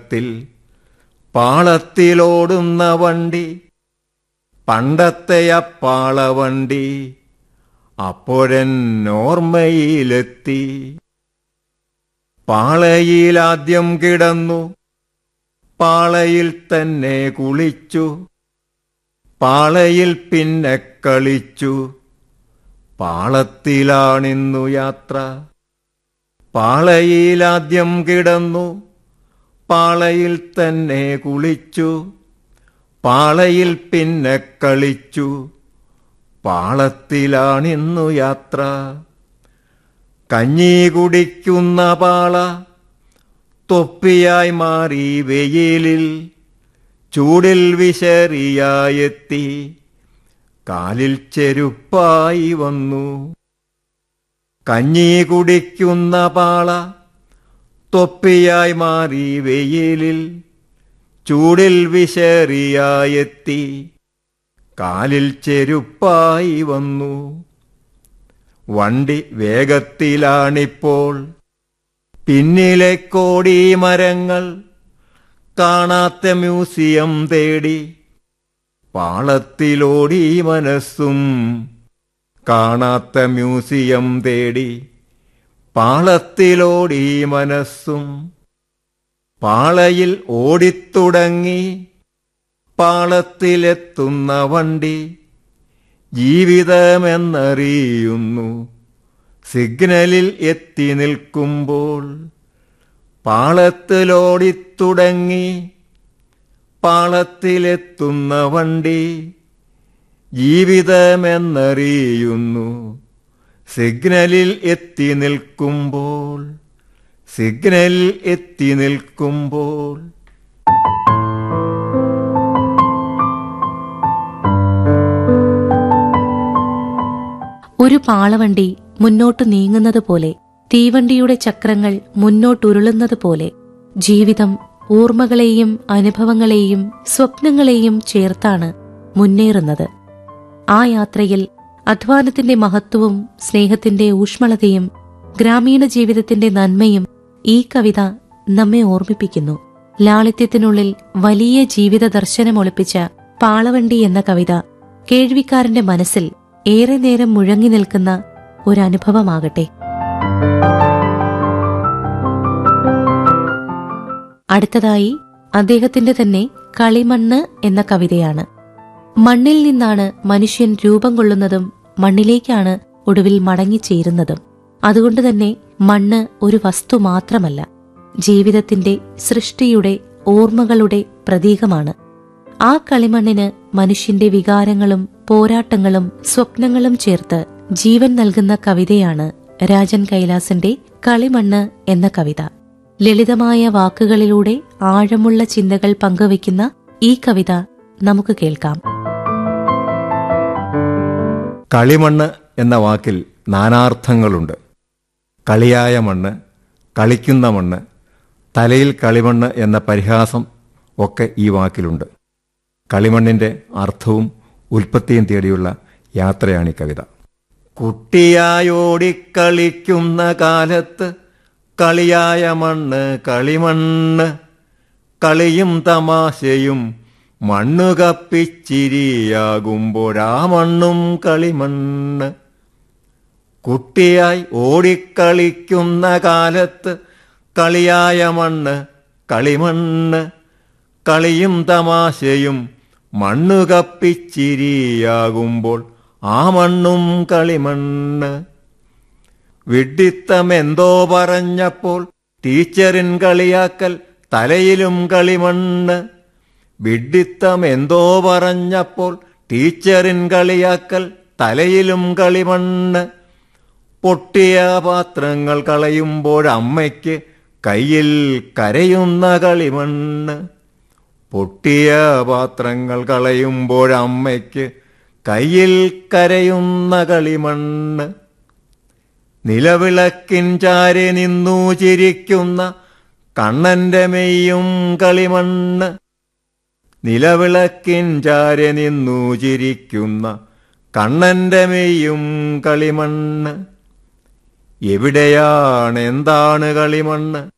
വേഗത്തിൽ പാളത്തിലോടുന്ന വണ്ടി പണ്ടത്തെ അപ്പാളവണ്ടി അപ്പോഴെന്നോർമ്മയിലെത്തി പാളയിലാദ്യം കിടന്നു പാളയിൽ തന്നെ കുളിച്ചു പാളയിൽ പിന്നെ കളിച്ചു പാളത്തിലാണിന്നു യാത്ര പാളയിലാദ്യം കിടന്നു പാളയിൽ തന്നെ കുളിച്ചു പാളയിൽ പിന്നെ കളിച്ചു പാളത്തിലാണിന്നു യാത്ര കഞ്ഞി കുടിക്കുന്ന പാള തൊപ്പിയായി മാറി വെയിലിൽ ചൂടിൽ വിശറിയായെത്തി കാലിൽ ചെരുപ്പായി വന്നു കഞ്ഞി കുടിക്കുന്ന പാള തൊപ്പിയായി മാറി വെയിലിൽ ചൂടിൽ വിശറിയായെത്തി കാലിൽ ചെരുപ്പായി വന്നു വണ്ടി വേഗത്തിലാണിപ്പോൾ പിന്നിലെ കോടി മരങ്ങൾ കാണാത്ത മ്യൂസിയം തേടി പാളത്തിലോടി മനസ്സും കാണാത്ത മ്യൂസിയം തേടി പാളത്തിലോടി മനസ്സും പാളയിൽ ഓടിത്തുടങ്ങി പാളത്തിലെത്തുന്ന വണ്ടി ജീവിതമെന്നറിയുന്നു സിഗ്നലിൽ എത്തി നിൽക്കുമ്പോൾ പാളത്തിലോടിത്തുടങ്ങി പാളത്തിലെത്തുന്ന വണ്ടി ജീവിതമെന്നറിയുന്നു സിഗ്നലിൽ എത്തി നിൽക്കുമ്പോൾ സിഗ്നലിൽ എത്തി നിൽക്കുമ്പോൾ ഒരു പാളവണ്ടി മുന്നോട്ട് നീങ്ങുന്നത് പോലെ തീവണ്ടിയുടെ ചക്രങ്ങൾ മുന്നോട്ടുരുളുന്നത് പോലെ ജീവിതം ഓർമ്മകളെയും അനുഭവങ്ങളെയും സ്വപ്നങ്ങളെയും ചേർത്താണ് മുന്നേറുന്നത് ആ യാത്രയിൽ അധ്വാനത്തിന്റെ മഹത്വവും സ്നേഹത്തിന്റെ ഊഷ്മളതയും ഗ്രാമീണ ജീവിതത്തിന്റെ നന്മയും ഈ കവിത നമ്മെ ഓർമ്മിപ്പിക്കുന്നു ലാളിത്യത്തിനുള്ളിൽ വലിയ ജീവിത ദർശനമൊളിപ്പിച്ച പാളവണ്ടി എന്ന കവിത കേൾവിക്കാരന്റെ മനസ്സിൽ ഏറെ നേരം മുഴങ്ങി നിൽക്കുന്ന ഒരനുഭവമാകട്ടെ അടുത്തതായി അദ്ദേഹത്തിന്റെ തന്നെ കളിമണ്ണ് എന്ന കവിതയാണ് മണ്ണിൽ നിന്നാണ് മനുഷ്യൻ രൂപം കൊള്ളുന്നതും മണ്ണിലേക്കാണ് ഒടുവിൽ മടങ്ങിച്ചേരുന്നതും അതുകൊണ്ട് തന്നെ മണ്ണ് ഒരു വസ്തു മാത്രമല്ല ജീവിതത്തിന്റെ സൃഷ്ടിയുടെ ഓർമ്മകളുടെ പ്രതീകമാണ് ആ കളിമണ്ണിന് മനുഷ്യന്റെ വികാരങ്ങളും പോരാട്ടങ്ങളും സ്വപ്നങ്ങളും ചേർത്ത് ജീവൻ നൽകുന്ന കവിതയാണ് രാജൻ കൈലാസന്റെ കളിമണ്ണ് എന്ന കവിത ലളിതമായ വാക്കുകളിലൂടെ ആഴമുള്ള ചിന്തകൾ പങ്കുവയ്ക്കുന്ന ഈ കവിത നമുക്ക് കേൾക്കാം കളിമണ്ണ് എന്ന വാക്കിൽ നാനാർത്ഥങ്ങളുണ്ട് കളിയായ മണ്ണ് കളിക്കുന്ന മണ്ണ് തലയിൽ കളിമണ്ണ് എന്ന പരിഹാസം ഒക്കെ ഈ വാക്കിലുണ്ട് കളിമണ്ണിന്റെ അർത്ഥവും ഉൽപ്പത്തിയും തേടിയുള്ള യാത്രയാണ് ഈ കവിത കുട്ടിയായോടിക്കളിക്കുന്ന കാലത്ത് കളിയായ മണ്ണ് കളിമണ്ണ് കളിയും തമാശയും മണ്ണു കപ്പിച്ചിരിയാകുമ്പോഴാ മണ്ണും കളിമണ്ണ് കുട്ടിയായി ഓടിക്കളിക്കുന്ന കാലത്ത് കളിയായ മണ്ണ് കളിമണ്ണ് കളിയും തമാശയും മണ്ണു കപ്പിച്ചിരിയാകുമ്പോൾ ആ മണ്ണും കളിമണ്ണ് വിഡ്ഢിത്തമെന്തോ പറഞ്ഞപ്പോൾ ടീച്ചറിൻ കളിയാക്കൽ തലയിലും കളിമണ്ണ് വിഡ്ഢിത്തമെന്തോ പറഞ്ഞപ്പോൾ ടീച്ചറിൻ കളിയാക്കൽ തലയിലും കളിമണ്ണ് പൊട്ടിയ പാത്രങ്ങൾ കളയുമ്പോഴമ്മയ്ക്ക് കയ്യിൽ കരയുന്ന കളിമണ്ണ് പൊട്ടിയ പാത്രങ്ങൾ കളയുമ്പോഴമ്മയ്ക്ക് കയ്യിൽ കരയുന്ന കളിമണ്ണ് നിലവിളക്കിൻ ചാരെ നിന്നു ചിരിക്കുന്ന കണ്ണന്റെ മെയ്യും കളിമണ്ണ് നിലവിളക്കിൻ ചാരെ നിന്നു ചിരിക്കുന്ന കണ്ണന്റെ മെയ്യും കളിമണ്ണ് എവിടെയാണ് എന്താണ് കളിമണ്ണ്